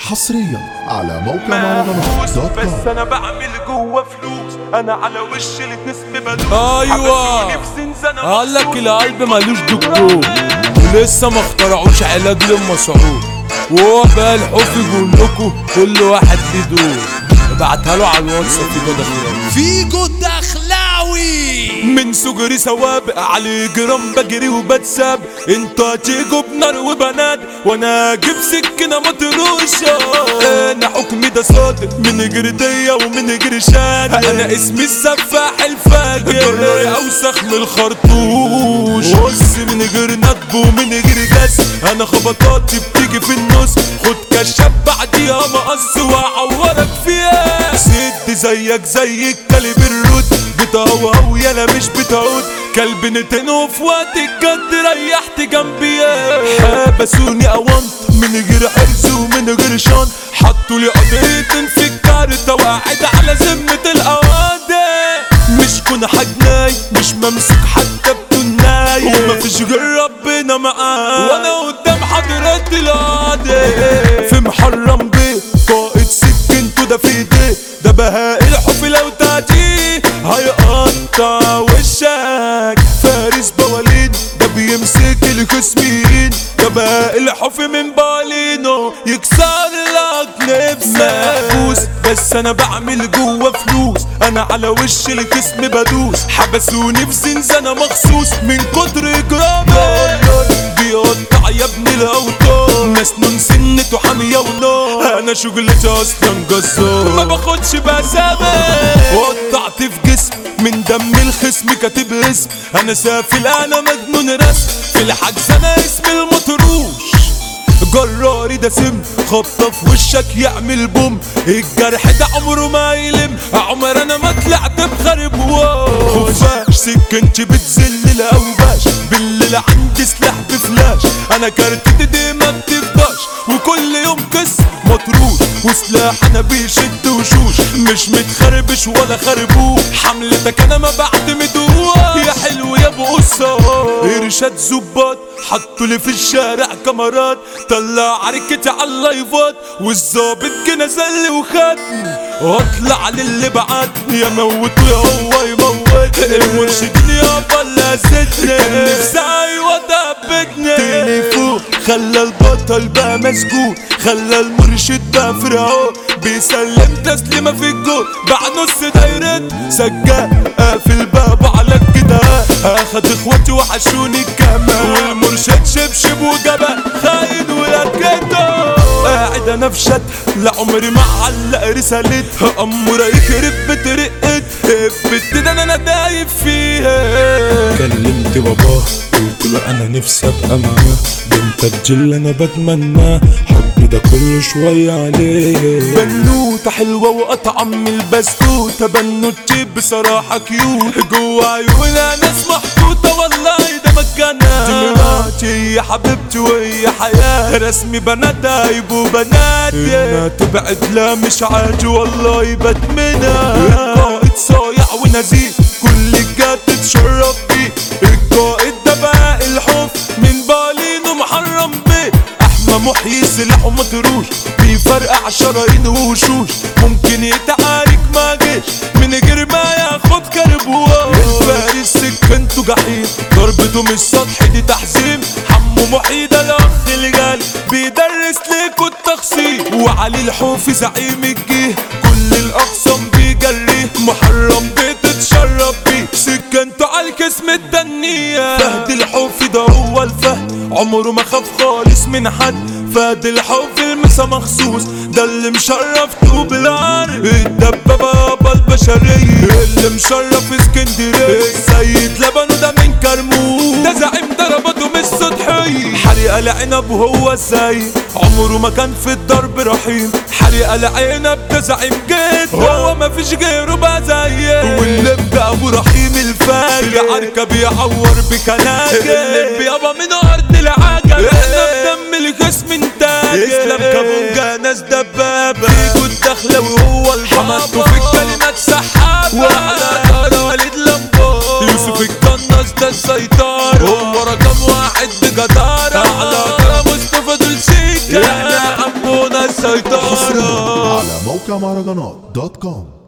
حصريا على موقع مهرجانات دوت بس كوم انا بعمل جوه فلوس انا على وش الجسم بدوس أيوة. حبسوني في زنزانة قال لك مخصوص. القلب ملوش دكتور ولسه ما اخترعوش علاج للمسعود وهو بقى الحب يقول لكم كل واحد ليه دور ابعتها له على الواتس في كده خير فيجو الدخلاوي من صغري سوابق على جرام بجري وبتساب انتوا هتيجوا بنار وبنات وانا اجيب سكينه مطروشه انا حكمي ده صادق من جرديه ومن جرشاد انا اسمي السفاح الفاجر جراري اوسخ من الخرطوش بص من غير ندب ومن غير جس انا خبطاتي بتيجي في النص خد كشاف بعديها مقص واعورك فيها سد زيك زي الكلب الرود بتهوهو يالا مش بتعود كلب نتن وفي وقت الجد ريحت جنبي حبسوني اوانت من غير حرز ومن غير شان حطوا لي قضية في الكارتة وقاعد على ذمة القواضي مش كون حجناي مش ممسوك حتى بتناي ومفيش غير ربنا معاي وانا قدام حضرة القاضي في محرم بيه قائد سكنته ده في ايديه ده بهاء الحب لو تاتيه هيقطع وشك فارس بوالين ده بيمسك الخصمين ده بهاء الحب من بالينو يكسر لك نفسك محبوس بس انا بعمل جوه فلوس انا على وش الجسم بدوس حبسوني في زنزانة مخصوص من كتر اجرامي بيقطع يا ابن الاوطان ناس نون سنته حامية ونار انا شغلتي اصلا جزار ما باخدش بسامة وقطعت في جسم من دم الخصم كاتب اسم انا سافل انا مجنون رسم في الحجز انا اسمي المطروش جراري ده سم خبطة في وشك يعمل بوم الجرح ده عمره ما يلم عمر انا ما طلعت بخرب خفاش سكنتي بتزل الاوباش بالليل عندي سلاح بفلاش انا كارتتي دي ما بتفضاش وكل يوم قسم مطروش وسلاح انا بيشد وشوش مش متخربش ولا خربوش حملتك انا ما بعتمدوش يا حلو يا ابو قصة ارشاد زباط حطوا لي في الشارع كاميرات طلع عركتي على اللايفات والظابط جه نزل وخدني واطلع للي بعتني يا موت ويا هو يموت المرشدين يا بلا زدني كان نفسي ايوه دبتني تليفون خلى البطل بقى مسجون خلى المرشد بقى فرعون بيسلم تسليمة في الجول بعد نص دايرة سجاد قافل بابه على كده اخد اخواتي وحشوني كمان والمرشد شبشب وجبل خاين ولاد كده قاعد انا في شد لعمري ما علق رسالتها اموره يخرب بطريقت البت ده انا دايب فيها كلمت باباه قلت له انا نفسي ابقى معاه بنت الجل انا بتمناه حبي ده كله شوية عليه بنوتة حلوة وأطعم من البسكوتة بنوتي بصراحة كيوت جوا عيونها ناس محطوطة والله ده مكانها دي مراتي يا حبيبتي وهي حياة رسمي بناتها يبقوا بناتي انها تبعد لا مش عادي والله بتمنى القائد صايع ونزيه كل جات تتشرف بيه القائد ده بقى الحب من بالينه محرم بيه احمى محيي سلاحه مطروش بيفرقع شرايين ووشوش ممكن يتعارك ما جيش من غير ما ياخد كربوه الفارس سكنته جحيم ضربته مش سطح دي تحزيم حمو محيي ده الاخ الغالي بيدرس ليكوا التخصيم وعلي الحوفي زعيم الجيه كل الاقسام بيجريه محرم بتتشرب بيه سكنته على الجسم الدنية فهد الحوفي ده هو الفهد عمره ما خاف خالص من حد فهد الحوفي المسا مخصوص ده اللي مشرف طوب العرب الدبابة يابا البشرية اللي مشرف اسكندرية السيد لبنه ده من كرموز ده زعيم ضربته مش سطحية حريق العنب وهو الزايد عمره ما كان في الضرب رحيم حريق العنب ده زعيم جد هو ما فيش غيره بقى زيه واللب ابو رحيم الفاجر العركة بيعور بكناجر اللب يابا من ارض العجل احنا بدم الجسم انتاج اسلام كابونجا ناس دبابة فيكو الدخلة وهو البابا حمدته في الكلمات سحابة وعلى دار وليد لمبو يوسف القناص ده السيطرة هو رقم واحد بجدارة على دار مصطفى دول سيكا احنا عمونا سيطرة على موقع مهرجانات دوت كوم